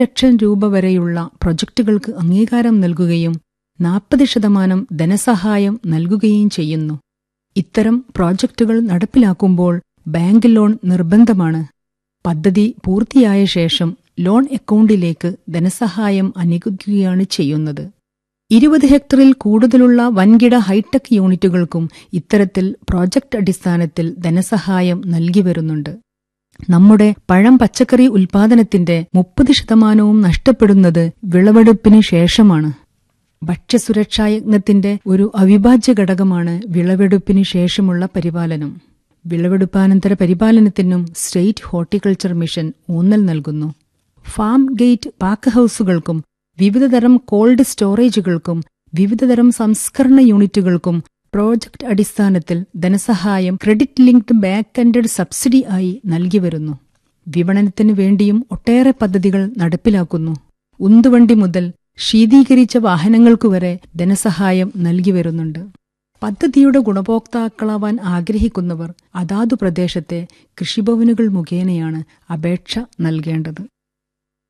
ലക്ഷം രൂപ വരെയുള്ള പ്രൊജക്ടുകൾക്ക് അംഗീകാരം നൽകുകയും നാൽപ്പത് ശതമാനം ധനസഹായം നൽകുകയും ചെയ്യുന്നു ഇത്തരം പ്രോജക്റ്റുകൾ നടപ്പിലാക്കുമ്പോൾ ബാങ്ക് ലോൺ നിർബന്ധമാണ് പദ്ധതി പൂർത്തിയായ ശേഷം ലോൺ അക്കൗണ്ടിലേക്ക് ധനസഹായം അനുവദിക്കുകയാണ് ചെയ്യുന്നത് ഇരുപത് ഹെക്ടറിൽ കൂടുതലുള്ള വൻകിട ഹൈടെക് യൂണിറ്റുകൾക്കും ഇത്തരത്തിൽ പ്രോജക്റ്റ് അടിസ്ഥാനത്തിൽ ധനസഹായം നൽകി വരുന്നുണ്ട് നമ്മുടെ പഴം പച്ചക്കറി ഉൽപാദനത്തിന്റെ മുപ്പത് ശതമാനവും നഷ്ടപ്പെടുന്നത് വിളവെടുപ്പിന് ശേഷമാണ് ഭക്ഷ്യസുരക്ഷാ യജ്ഞത്തിന്റെ ഒരു അവിഭാജ്യ ഘടകമാണ് വിളവെടുപ്പിന് ശേഷമുള്ള പരിപാലനം വിളവെടുപ്പാനന്തര പരിപാലനത്തിനും സ്റ്റേറ്റ് ഹോർട്ടിക്കൾച്ചർ മിഷൻ ഊന്നൽ നൽകുന്നു ഫാം ഗേറ്റ് പാക്ക് ഹൌസുകൾക്കും വിവിധതരം കോൾഡ് സ്റ്റോറേജുകൾക്കും വിവിധതരം സംസ്കരണ യൂണിറ്റുകൾക്കും പ്രോജക്റ്റ് അടിസ്ഥാനത്തിൽ ധനസഹായം credit linked back ended subsidy ആയി നൽകി വരുന്നു വിപണനത്തിനു വേണ്ടിയും ഒട്ടേറെ പദ്ധതികൾ നടപ്പിലാക്കുന്നു ഉന്തുവണ്ടി മുതൽ ശീതീകരിച്ച വാഹനങ്ങൾക്കു വരെ ധനസഹായം നൽകി വരുന്നുണ്ട് പദ്ധതിയുടെ ഗുണഭോക്താക്കളാവാൻ ആഗ്രഹിക്കുന്നവർ അതാതു പ്രദേശത്തെ കൃഷിഭവനുകൾ മുഖേനയാണ് അപേക്ഷ നൽകേണ്ടത്